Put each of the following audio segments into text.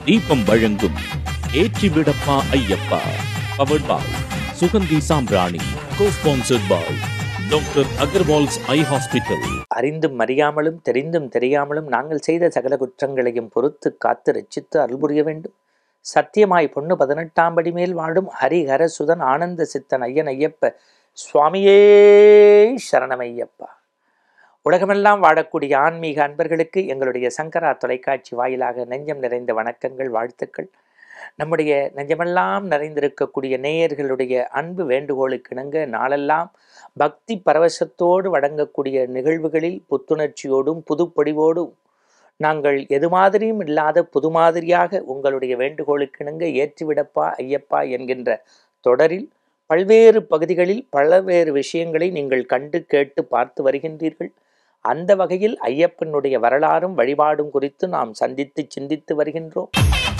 தீபம் வழங்கும் ஏற்றிவிடப்பா ஐயப்பா பவர்ட் பாய் சுகந்தி சாம்பிராணி co-sponsored by doctor Agarwals eye hospital அறிந்தும் அறியாமலும் தெரிந்தும் தெரியாமலும் நாங்கள் செய்த சகல குற்றங்களையும் பொறுத்து காத்து ரட்சித்து அருள் புரிய வேண்டும் சத்தியமாய் பொண்ணு பதினெட்டாம் படி மேல் வாழும் ஹரிஹர சுதன் ஆனந்த சித்தன் ஐயன் ஐயப்ப சுவாமியே சரணமையப்பா உலகமெல்லாம் வாழக்கூடிய ஆன்மீக அன்பர்களுக்கு எங்களுடைய சங்கரா தொலைக்காட்சி வாயிலாக நெஞ்சம் நிறைந்த வணக்கங்கள் வாழ்த்துக்கள் நம்முடைய நெஞ்சமெல்லாம் நிறைந்திருக்கக்கூடிய நேயர்களுடைய அன்பு வேண்டுகோளுக்கு இணங்க நாளெல்லாம் பக்தி பரவசத்தோடு வழங்கக்கூடிய நிகழ்வுகளில் புத்துணர்ச்சியோடும் புதுப்பொடிவோடும் நாங்கள் எது மாதிரியும் இல்லாத புது மாதிரியாக உங்களுடைய வேண்டுகோளுக்கு இணங்க ஏற்றிவிடப்பா ஐயப்பா என்கின்ற தொடரில் பல்வேறு பகுதிகளில் பல்வேறு விஷயங்களை நீங்கள் கண்டு கேட்டு பார்த்து வருகின்றீர்கள் அந்த வகையில் ஐயப்பனுடைய வரலாறும் வழிபாடும் குறித்து நாம் சந்தித்து சிந்தித்து வருகின்றோம்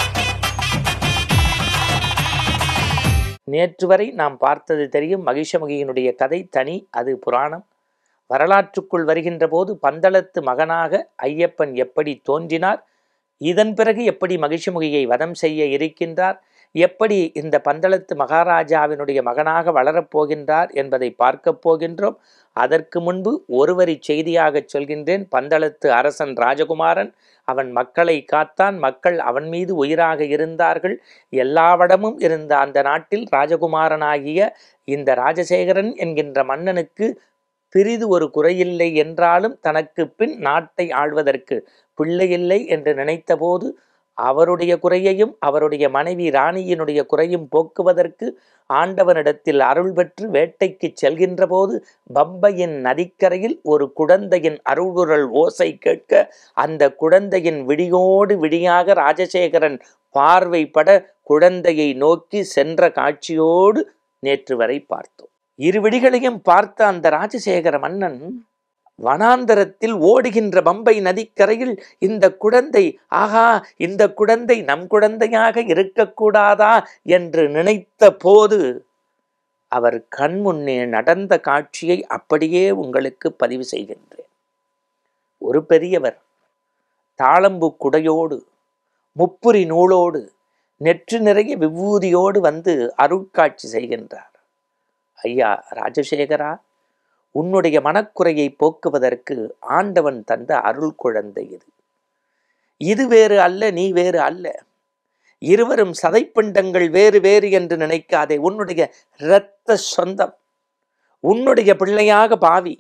நேற்று வரை நாம் பார்த்தது தெரியும் மகிஷமுகியினுடைய கதை தனி அது புராணம் வரலாற்றுக்குள் வருகின்ற போது பந்தளத்து மகனாக ஐயப்பன் எப்படி தோன்றினார் இதன் பிறகு எப்படி மகிஷமுகியை வதம் செய்ய இருக்கின்றார் எப்படி இந்த பந்தளத்து மகாராஜாவினுடைய மகனாக வளரப் போகின்றார் என்பதை பார்க்கப் போகின்றோம் அதற்கு முன்பு ஒருவரி செய்தியாக சொல்கின்றேன் பந்தளத்து அரசன் ராஜகுமாரன் அவன் மக்களை காத்தான் மக்கள் அவன் மீது உயிராக இருந்தார்கள் எல்லாவடமும் இருந்த அந்த நாட்டில் ராஜகுமாரனாகிய இந்த ராஜசேகரன் என்கின்ற மன்னனுக்கு பிரிது ஒரு குறையில்லை என்றாலும் தனக்கு பின் நாட்டை ஆள்வதற்கு பிள்ளையில்லை என்று நினைத்தபோது அவருடைய குறையையும் அவருடைய மனைவி ராணியினுடைய குறையும் போக்குவதற்கு ஆண்டவனிடத்தில் அருள் பெற்று வேட்டைக்கு செல்கின்ற போது பம்பையின் நதிக்கரையில் ஒரு குழந்தையின் அருள்குரல் ஓசை கேட்க அந்த குழந்தையின் விடியோடு விடியாக ராஜசேகரன் பார்வைப்பட குழந்தையை நோக்கி சென்ற காட்சியோடு நேற்று வரை பார்த்தோம் இரு விடிகளையும் பார்த்த அந்த ராஜசேகர மன்னன் வனாந்தரத்தில் ஓடுகின்ற பம்பை நதிக்கரையில் இந்த குழந்தை ஆகா இந்த குழந்தை நம் குழந்தையாக இருக்கக்கூடாதா என்று நினைத்த போது அவர் கண்முன்னே நடந்த காட்சியை அப்படியே உங்களுக்கு பதிவு செய்கின்றேன் ஒரு பெரியவர் தாளம்பு குடையோடு முப்புரி நூலோடு நெற்று நிறைய விபூதியோடு வந்து அருட்காட்சி செய்கின்றார் ஐயா ராஜசேகரா உன்னுடைய மனக்குறையை போக்குவதற்கு ஆண்டவன் தந்த அருள் குழந்தை இது இது வேறு அல்ல நீ வேறு அல்ல இருவரும் சதைப்பிண்டங்கள் வேறு வேறு என்று நினைக்காதே உன்னுடைய இரத்த சொந்தம் உன்னுடைய பிள்ளையாக பாவி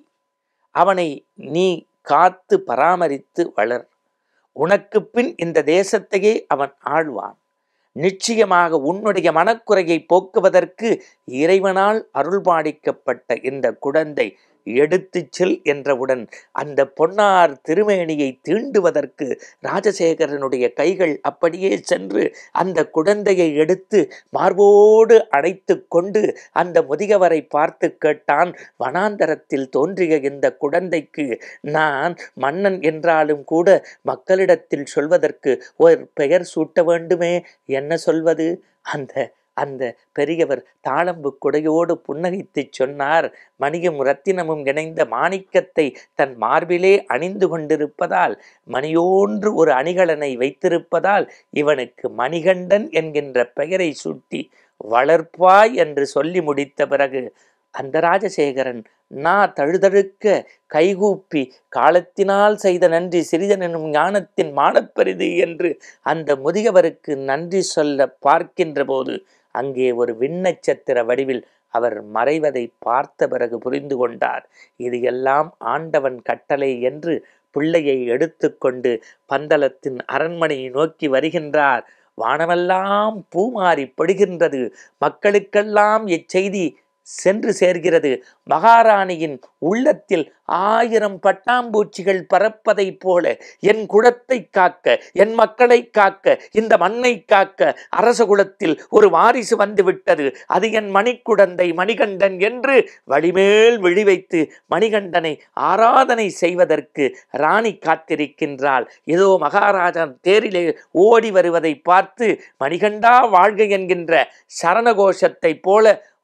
அவனை நீ காத்து பராமரித்து வளர் உனக்கு பின் இந்த தேசத்தையே அவன் ஆழ்வான் நிச்சயமாக உன்னுடைய மனக்குறையை போக்குவதற்கு இறைவனால் அருள்பாடிக்கப்பட்ட இந்த குழந்தை எடுத்துச் செல் என்றவுடன் அந்த பொன்னார் திருமேனியை தீண்டுவதற்கு ராஜசேகரனுடைய கைகள் அப்படியே சென்று அந்த குழந்தையை எடுத்து மார்போடு அணைத்து கொண்டு அந்த முதியவரை பார்த்து கேட்டான் வனாந்தரத்தில் தோன்றிய இந்த குழந்தைக்கு நான் மன்னன் என்றாலும் கூட மக்களிடத்தில் சொல்வதற்கு ஒரு பெயர் சூட்ட வேண்டுமே என்ன சொல்வது அந்த அந்த பெரியவர் தாளம்பு குடையோடு புன்னகைத்து சொன்னார் மணியும் ரத்தினமும் இணைந்த மாணிக்கத்தை தன் மார்பிலே அணிந்து கொண்டிருப்பதால் மணியோன்று ஒரு அணிகலனை வைத்திருப்பதால் இவனுக்கு மணிகண்டன் என்கின்ற பெயரை சூட்டி வளர்ப்பாய் என்று சொல்லி முடித்த பிறகு அந்த ராஜசேகரன் நா தழுதழுக்க கைகூப்பி காலத்தினால் செய்த நன்றி சிறிதனும் ஞானத்தின் மானப்பெரிது என்று அந்த முதியவருக்கு நன்றி சொல்ல பார்க்கின்ற போது அங்கே ஒரு விண்ணச்சத்திர வடிவில் அவர் மறைவதை பார்த்த பிறகு புரிந்து கொண்டார் இது எல்லாம் ஆண்டவன் கட்டளை என்று பிள்ளையை எடுத்துக்கொண்டு பந்தளத்தின் அரண்மனையை நோக்கி வருகின்றார் வானமெல்லாம் பூமாறி படுகின்றது மக்களுக்கெல்லாம் இச்செய்தி சென்று சேர்கிறது மகாராணியின் உள்ளத்தில் ஆயிரம் பட்டாம்பூச்சிகள் பறப்பதைப் போல என் குலத்தை காக்க என் மக்களை காக்க இந்த மண்ணை காக்க அரச குலத்தில் ஒரு வாரிசு வந்து விட்டது அது என் மணிக்குடந்தை மணிகண்டன் என்று வழிமேல் விழி வைத்து மணிகண்டனை ஆராதனை செய்வதற்கு ராணி காத்திருக்கின்றாள் ஏதோ மகாராஜன் தேரிலே ஓடி வருவதை பார்த்து மணிகண்டா வாழ்க என்கின்ற சரணகோஷத்தை போல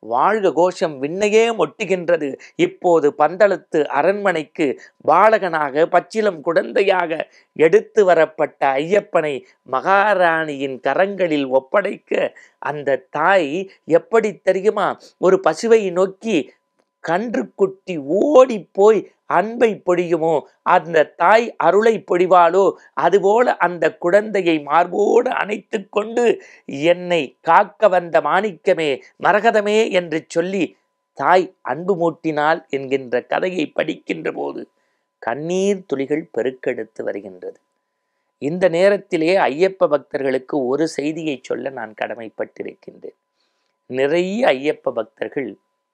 வாழ்க கோஷம் விண்ணையே மொட்டுகின்றது இப்போது பந்தளத்து அரண்மனைக்கு பாலகனாக பச்சிலம் குழந்தையாக எடுத்து வரப்பட்ட ஐயப்பனை மகாராணியின் கரங்களில் ஒப்படைக்க அந்த தாய் எப்படி தெரியுமா ஒரு பசுவை நோக்கி கன்றுக்குட்டி ஓடி போய் அன்பை பொழியுமோ அந்த தாய் அருளை பொழிவாளோ அதுபோல அந்த குழந்தையை மார்போடு அணைத்து கொண்டு என்னை காக்க வந்த மாணிக்கமே மரகதமே என்று சொல்லி தாய் அன்பு மூட்டினாள் என்கின்ற கதையை படிக்கின்ற போது கண்ணீர் துளிகள் பெருக்கெடுத்து வருகின்றது இந்த நேரத்திலே ஐயப்ப பக்தர்களுக்கு ஒரு செய்தியை சொல்ல நான் கடமைப்பட்டிருக்கின்றேன் நிறைய ஐயப்ப பக்தர்கள்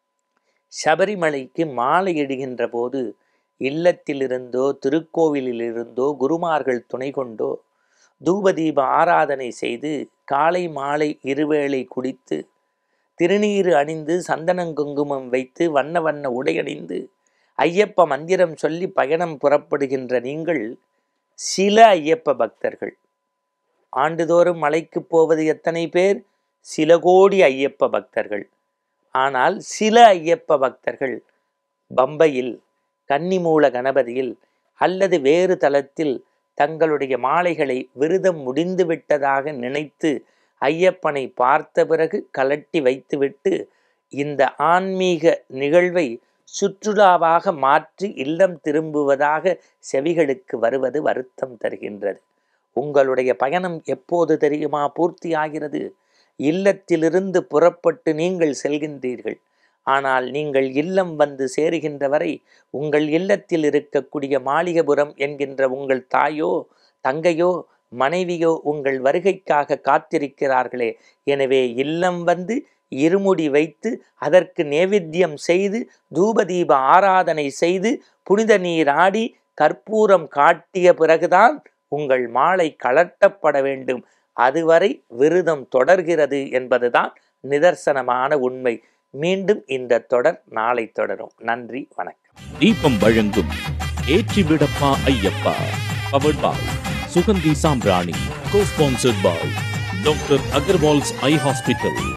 சபரிமலைக்கு மாலை இடுகின்ற போது இல்லத்திலிருந்தோ திருக்கோவிலிலிருந்தோ குருமார்கள் துணை கொண்டோ தூபதீப ஆராதனை செய்து காலை மாலை இருவேளை குடித்து திருநீறு அணிந்து சந்தனம் குங்குமம் வைத்து வண்ண வண்ண உடையணிந்து ஐயப்ப மந்திரம் சொல்லி பயணம் புறப்படுகின்ற நீங்கள் சில ஐயப்ப பக்தர்கள் ஆண்டுதோறும் மலைக்கு போவது எத்தனை பேர் சில கோடி ஐயப்ப பக்தர்கள் ஆனால் சில ஐயப்ப பக்தர்கள் பம்பையில் கன்னிமூல கணபதியில் அல்லது வேறு தலத்தில் தங்களுடைய மாலைகளை விரதம் முடிந்து விட்டதாக நினைத்து ஐயப்பனை பார்த்த பிறகு கலட்டி வைத்துவிட்டு இந்த ஆன்மீக நிகழ்வை சுற்றுலாவாக மாற்றி இல்லம் திரும்புவதாக செவிகளுக்கு வருவது வருத்தம் தருகின்றது உங்களுடைய பயணம் எப்போது தெரியுமா பூர்த்தியாகிறது இல்லத்திலிருந்து புறப்பட்டு நீங்கள் செல்கின்றீர்கள் ஆனால் நீங்கள் இல்லம் வந்து சேருகின்ற வரை உங்கள் இல்லத்தில் இருக்கக்கூடிய மாளிகபுரம் என்கின்ற உங்கள் தாயோ தங்கையோ மனைவியோ உங்கள் வருகைக்காக காத்திருக்கிறார்களே எனவே இல்லம் வந்து இருமுடி வைத்து அதற்கு நேவேத்தியம் செய்து தூபதீப ஆராதனை செய்து புனித நீர் ஆடி கற்பூரம் காட்டிய பிறகுதான் உங்கள் மாலை கலட்டப்பட வேண்டும் அதுவரை விரதம் தொடர்கிறது என்பதுதான் நிதர்சனமான உண்மை மீண்டும் இந்த தொடர் நாளை தொடரும் நன்றி வணக்கம் தீபம் வழங்கும் ஏற்றி விடப்பா ஐயப்பா பவர்ட் பாய் சுகந்தி சாம்பிராணி cosponsored by doctor Agarwals eye hospital